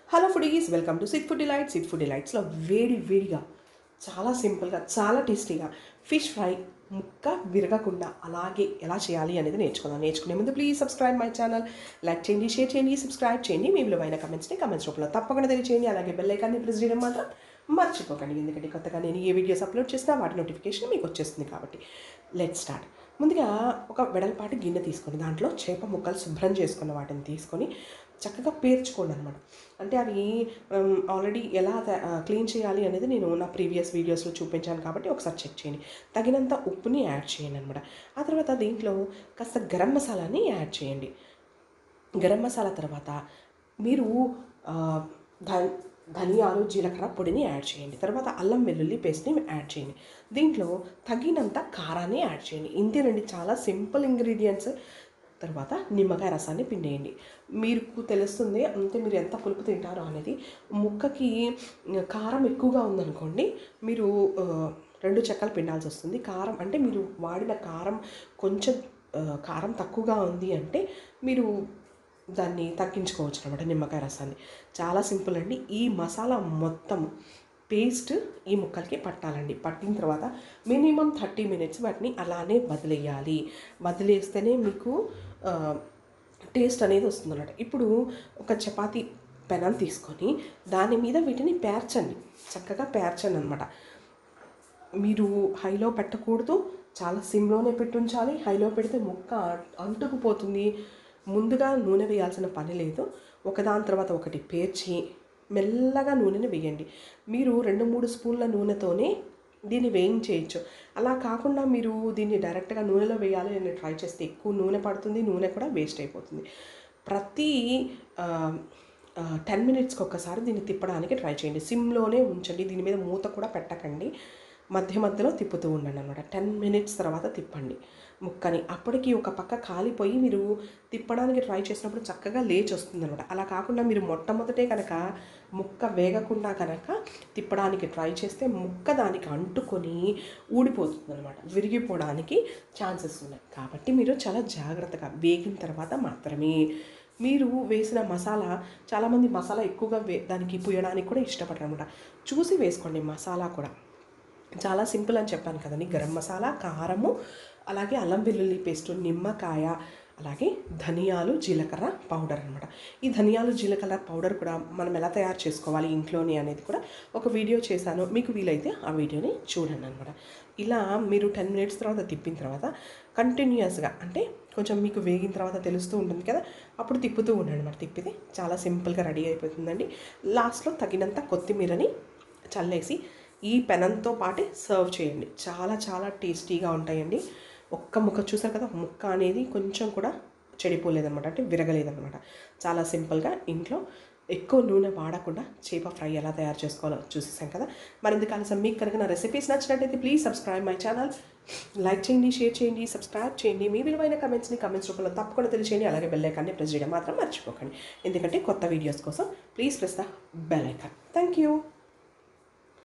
hello foodies welcome to sit food delight sit food డిలైట్స్లో వేడి వేడిగా చాలా సింపుల్గా చాలా టేస్టీగా ఫిష్ ఫ్రై ముక్క విరగకుండా అలాగే ఎలా చేయాలి అనేది నేర్చుకుందాం నేర్చుకునే ముందు please subscribe my channel like చేయండి షేర్ చేయండి సబ్స్క్రైబ్ చేయండి మీ విలువైన కమెంట్స్ని కమెంట్స్ రూపంలో తప్పకుండా తెలియచేయండి అలాగే బెల్ ఐకాన్ని ప్రెస్ చేయడం మాత్రం మర్చిపోకండి ఎందుకంటే కొత్తగా నేను ఏ వీడియోస్ అప్లోడ్ చేసినా వాటి నోటిఫికేషన్ మీకు వచ్చేస్తుంది కాబట్టి లెట్ స్టార్ట్ ముందుగా ఒక వెడల్పాటి గిన్నె తీసుకొని దాంట్లో చేప ముక్కలు శుభ్రం చేసుకున్న వాటిని తీసుకొని చక్కగా పేర్చుకోండి అనమాట అంటే అవి ఆల్రెడీ ఎలా క్లీన్ చేయాలి అనేది నేను నా ప్రీవియస్ వీడియోస్లో చూపించాను కాబట్టి ఒకసారి చెక్ చేయండి తగినంత ఉప్పుని యాడ్ చేయండి అనమాట ఆ తర్వాత దీంట్లో కాస్త గరం మసాలాని యాడ్ చేయండి గరం మసాలా తర్వాత మీరు ఆ, ధ ధనియాలు జీలకర్ర పొడిని యాడ్ చేయండి తర్వాత అల్లం వెల్లుల్లి పేస్ట్ని యాడ్ చేయండి దీంట్లో తగినంత కారాన్ని యాడ్ చేయండి ఇంతేనండి చాలా సింపుల్ ఇంగ్రీడియంట్స్ తర్వాత నిమ్మకాయ రసాన్ని పిండేయండి మీకు తెలుస్తుంది అంటే మీరు ఎంత పులుపు తింటారో అనేది ముక్కకి కారం ఎక్కువగా ఉందనుకోండి మీరు ఆ, రెండు చెక్కలు పిండాల్సి వస్తుంది కారం అంటే మీరు వాడిన కారం కొంచెం ఆ, కారం తక్కువగా ఉంది అంటే మీరు దాన్ని తగ్గించుకోవచ్చు అనమాట నిమ్మకాయ రసాన్ని చాలా సింపుల్ అండి ఈ మసాలా మొత్తం పేస్ట్ ఈ ముక్కలకి పట్టాలండి పట్టిన తర్వాత మినిమం థర్టీ మినిట్స్ వాటిని అలానే వదిలేయాలి వదిలేస్తేనే మీకు ఆ, టేస్ట్ అనేది వస్తుంది అన్నమాట ఇప్పుడు ఒక చపాతీ పెనం తీసుకొని దాని మీద వీటిని పేర్చండి చక్కగా పేర్చండి అనమాట మీరు హైలో పెట్టకూడదు చాలా సిమ్లోనే పెట్టుంచాలి హైలో పెడితే ముక్క అంటుకుపోతుంది ముందుగా నూనె వేయాల్సిన పని లేదు ఒకదాని తర్వాత ఒకటి పేర్చి మెల్లగా నూనెని వేయండి మీరు రెండు మూడు స్పూన్ల నూనెతోనే దీన్ని వేయించేయచ్చు అలా కాకుండా మీరు దీన్ని డైరెక్ట్గా నూనెలో వేయాలి అని ట్రై చేస్తే ఎక్కువ నూనె పడుతుంది నూనె కూడా వేస్ట్ అయిపోతుంది ప్రతి టెన్ మినిట్స్కి ఒక్కసారి దీన్ని తిప్పడానికి ట్రై చేయండి సిమ్లోనే ఉంచండి దీని మీద మూత కూడా పెట్టకండి మధ్య మధ్యలో తిప్పుతూ ఉండండి అనమాట టెన్ మినిట్స్ తర్వాత తిప్పండి ముక్కని అప్పటికి ఒక పక్క కాలిపోయి మీరు తిప్పడానికి ట్రై చేసినప్పుడు చక్కగా లేచి వస్తుంది అనమాట అలా కాకుండా మీరు మొట్టమొదటే కనుక ముక్క వేగకుండా కనుక తిప్పడానికి ట్రై చేస్తే ముక్క దానికి అంటుకొని ఊడిపోతుంది అనమాట విరిగిపోవడానికి ఛాన్సెస్ ఉన్నాయి కాబట్టి మీరు చాలా జాగ్రత్తగా వేగిన తర్వాత మాత్రమే మీరు వేసిన మసాలా చాలామంది మసాలా ఎక్కువగా వే దానికి పుయ్యడానికి కూడా ఇష్టపడరు అనమాట చూసి వేసుకోండి మసాలా కూడా చాలా సింపుల్ అని చెప్పాను కదండి గరం మసాలా కారము అలాగే అల్లం వెల్లుల్లి పేస్ట్ నిమ్మకాయ అలాగే ధనియాలు జీలకర్ర పౌడర్ అనమాట ఈ ధనియాలు జీలకర్ర పౌడర్ కూడా మనం ఎలా తయారు చేసుకోవాలి ఇంట్లోనే అనేది కూడా ఒక వీడియో చేశాను మీకు వీలైతే ఆ వీడియోని చూడండి అనమాట ఇలా మీరు టెన్ మినిట్స్ తర్వాత తిప్పిన తర్వాత కంటిన్యూస్గా అంటే కొంచెం మీకు వేగిన తర్వాత తెలుస్తూ ఉంటుంది కదా అప్పుడు తిప్పుతూ ఉండండి అనమాట తిప్పితే చాలా సింపుల్గా రెడీ అయిపోతుందండి లాస్ట్లో తగినంత కొత్తిమీరని చల్లేసి ఈ పెనంతో పాటే సర్వ్ చేయండి చాలా చాలా టేస్టీగా ఉంటాయండి ఒక్క ముక్క చూసారు కదా ముక్క అనేది కొంచెం కూడా చెడిపోలేదన్నమాట అంటే విరగలేదన్నమాట చాలా సింపుల్గా ఇంట్లో ఎక్కువ నూనె వాడకుండా చేప ఫ్రై ఎలా తయారు చేసుకోవాలో చూసేసాం కదా మరింత కాలం మీకు కనుక నా రెసిపీస్ నచ్చినట్టయితే please subscribe my channel like చేయండి షేర్ చేయండి సబ్స్క్రైబ్ చేయండి మీ విలువైన కమెంట్స్ని కమెంట్స్ రూపంలో తప్పకుండా తెలియచేయండి అలాగే బెల్ ఐకాన్ని ప్రెస్ చేయడం మాత్రం మర్చిపోకండి ఎందుకంటే కొత్త వీడియోస్ కోసం please press the bell icon thank you